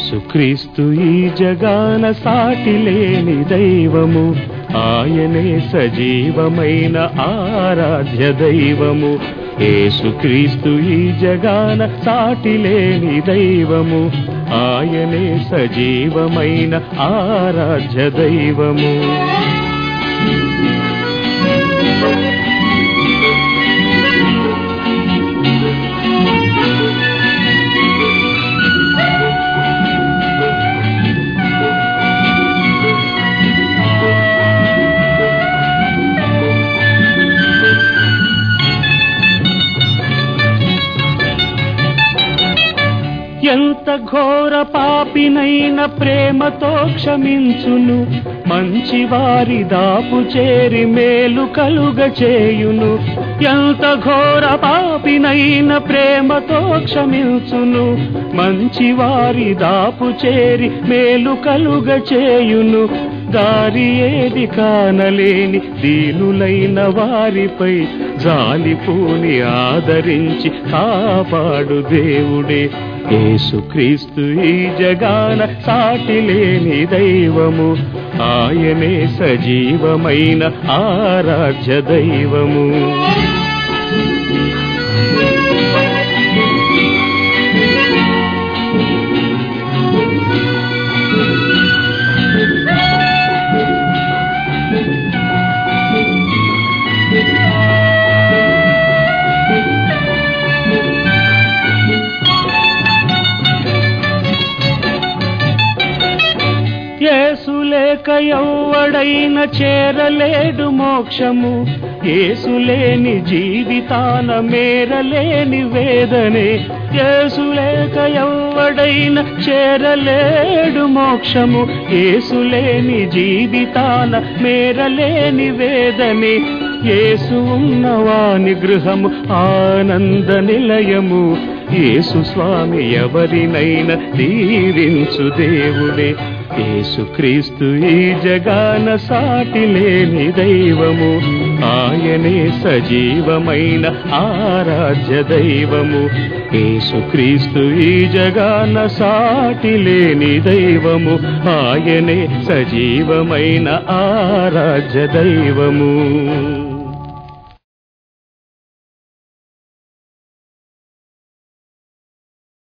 యేసుక్రీస్తు ఈ జగాన సాటి లేని దైవము ఆయనే సజీవమైన ఆరాధ్య దైవము యేసుక్రీస్తు ఈ జగాన సాటి లేని దైవము ఆయనే సజీవమైన ఆరాధ్య దైవము ఎంత ఘోర పాపినైన ప్రేమతో క్షమించును మంచివారి దాపు చేరి మేలు కలుగ చేయును ఎంత ఘోర పాపినైన ప్రేమతో క్షమించును మంచివారి దాపు చేరి మేలు కలుగ చేయును దారి ఏది కానలేని దీనులైన వారిపై జాలిపూని ఆదరించి కాపాడు దేవుడే యేసుక్రీస్తు ఈ జగాన సాటి లేని దైవము ఆయనే సజీవమైన ఆరాధ్య దైవము యేసు లేక ఎవ్వడైన చేరలేడు మోక్షము యేసు లేని జీవితాన మేరలేని వేదనే యేసు లేక ఎవ్వడైన చేరలేడు మోక్షము యేసు లేని జీవితాన మేరలేని వేదనే యేసు ఉన్నవాని గృహము ఆనంద నిలయము యేసు స్వామి ఎవరినైనా దీవించు దేవుడే యేసుక్రీస్తు ఈ జగాన సాటి లేని దైవము ఆయనే సజీవమైన ఆరాధ్య దైవము యేసుక్రీస్తు ఈ జగాన సాటి లేని దైవము ఆయనే సజీవమైన ఆరాధ్య దైవము